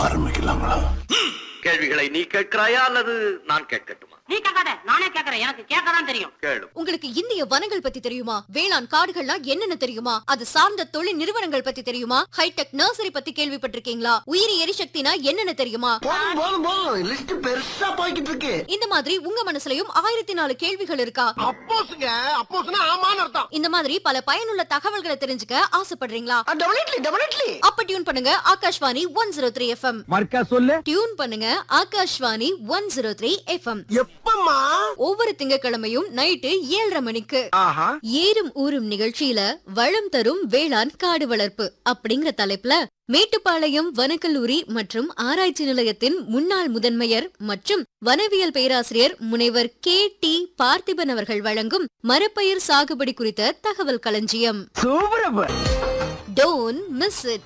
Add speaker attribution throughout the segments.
Speaker 1: ஆரம்பிக்கலாங்களா
Speaker 2: கேள்விகளை நீ கேட்கிறாயா அல்லது நான் கேட்கட்டுமா
Speaker 3: நீ கேட்காத நானே கேக்குறேன் எனக்கு கேட்கதான் தெரியும்
Speaker 2: கேளு
Speaker 4: உங்களுக்கு இந்திய வனங்கள் பத்தி தெரியுமா வேளாண் காடுகள்னா என்னென்ன தெரியுமா அது சார்ந்த தொழில் நிறுவனங்கள் பத்தி தெரியுமா ஹைடெக் நர்சரி பத்தி கேள்விப்பட்டிருக்கீங்களா உயிரி எரிசக்தினா என்னென்ன தெரியுமா
Speaker 5: போதும் போதும் போதும் லிஸ்ட் பெருசா போய்கிட்டு இருக்கு
Speaker 4: இந்த மாதிரி உங்க மனசுலயும் ஆயிரத்தி நாலு கேள்விகள் இருக்கா
Speaker 5: அப்போஸ்ங்க அப்போஸ்னா ஆமான்னு அர்த்தம்
Speaker 4: இந்த மாதிரி பல பயனுள்ள தகவல்களை தெரிஞ்சுக்க ஆசைப்படுறீங்களா
Speaker 5: டெபினெட்லி டெபினெட்லி
Speaker 4: அப்ப டியூன் பண்ணுங்க Akashvani one zero three FM
Speaker 6: மர்க்கா சொல்லு
Speaker 4: டியூன் பண்ணுங்க Akashvani one zero three FM
Speaker 5: எப்பம்மா
Speaker 4: ஒவ்வொரு திங்கட்கிழமையும் நைட்டு ஏழரை மணிக்கு
Speaker 6: ஆஹா
Speaker 4: ஏறும் ஊரும் நிகழ்ச்சியில வளம் தரும் வேளாண் காடு வளர்ப்பு அப்படிங்கிற தலைப்புல மேட்டுப்பாளையம் வனக்கல்லூரி மற்றும் ஆராய்ச்சி நிலையத்தின் முன்னாள் முதன்மையர் மற்றும் வனவியல் பேராசிரியர் முனைவர் கே டி பார்த்திபன் அவர்கள் வழங்கும் மரப்பயிர் சாகுபடி குறித்த தகவல் களஞ்சியம்
Speaker 6: சூப்பரப்ப
Speaker 4: don't miss it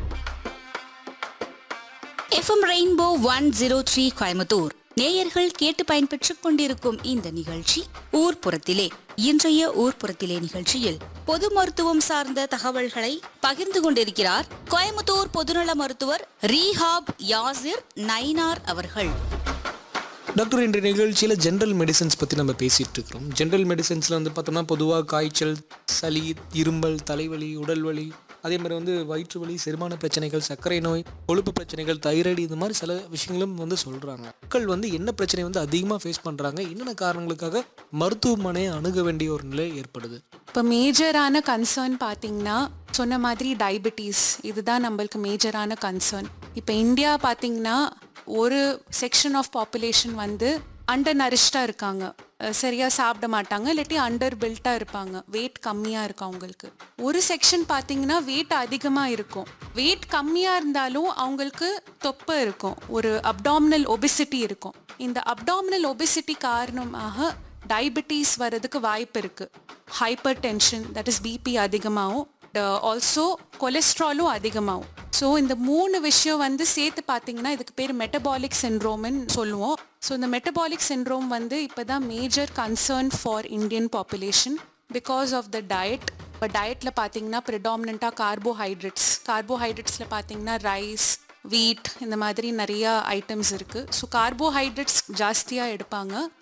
Speaker 7: FM rainbow one zero three Coimbatore நேயர்கள் கேட்டு பயன்பெற்றுக் கொண்டிருக்கும் இந்த நிகழ்ச்சி ஊர்ப்புறத்திலே இன்றைய ஊர்ப்புறத்திலே நிகழ்ச்சியில் பொது மருத்துவம் சார்ந்த தகவல்களை பகிர்ந்து கொண்டிருக்கிறார் கோயம்புத்தூர் பொதுநல மருத்துவர் ரீஹாப் யாசிர் நைனார் அவர்கள்
Speaker 8: டாக்டர் இன்றைய நிகழ்ச்சியில் ஜென்ரல் மெடிசன்ஸ் பற்றி நம்ம பேசிகிட்டு இருக்கிறோம் ஜென்ரல் மெடிசன்ஸில் வந்து பார்த்தோம்னா பொதுவாக காய்ச்சல் சளி இருமல் தலைவலி உடல் வலி அதே மாதிரி வந்து வயிற்று வலி செரிமான பிரச்சனைகள் சர்க்கரை நோய் கொழுப்பு பிரச்சனைகள் தைராய்டு இது மாதிரி சில விஷயங்களும் வந்து சொல்கிறாங்க மக்கள் வந்து என்ன பிரச்சனை வந்து அதிகமாக ஃபேஸ் பண்ணுறாங்க என்னென்ன காரணங்களுக்காக மருத்துவமனையை அணுக வேண்டிய ஒரு நிலை ஏற்படுது
Speaker 9: இப்போ மேஜரான கன்சர்ன் பார்த்தீங்கன்னா சொன்ன மாதிரி டயபிட்டிஸ் இதுதான் நம்மளுக்கு மேஜரான கன்சர்ன் இப்போ இந்தியா பார்த்தீங்கன்னா ஒரு செக்ஷன் ஆஃப் பாப்புலேஷன் வந்து அண்டர் நரிஷ்டாக இருக்காங்க அஹ் சரியா சாப்பிட மாட்டாங்க இல்லாட்டி அண்டர் பில்ட்டாக இருப்பாங்க வெயிட் கம்மியாக இருக்கும் அவங்களுக்கு ஒரு செக்ஷன் பார்த்தீங்கன்னா வெயிட் அதிகமாக இருக்கும் வெயிட் கம்மியாக இருந்தாலும் அவங்களுக்கு தொப்பை இருக்கும் ஒரு அப்டாமினல் ஒபிசிட்டி இருக்கும் இந்த அப்டாமினல் ஒபிசிட்டி காரணமாக டயபிட்டிஸ் வர்றதுக்கு வாய்ப்பு இருக்கு hypertension that is BP அதிகமாகும் ஆல்சோ கொலஸ்ட்ராலும் அதிகமாகும் ஸோ இந்த மூணு விஷயம் வந்து சேர்த்து பார்த்தீங்கன்னா இதுக்கு பேர் மெட்டபாலிக் சின்ரோம்னு சொல்லுவோம் ஸோ இந்த மெட்டபாலிக் சின்ரோம் வந்து இப்போ தான் major concern for Indian population because of the diet இப்போ டயட்டில் பார்த்தீங்கன்னா ப்ரிடாமினண்ட்டாக கார்போஹைட்ரேட்ஸ் கார்போஹைட்ரேட்ஸில் பார்த்தீங்கன்னா ரைஸ் வீட் இந்த மாதிரி நிறைய ஐட்டம்ஸ் இருக்குது ஸோ கார்போஹைட்ரேட்ஸ் ஜாஸ்தியாக எடுப்பாங்க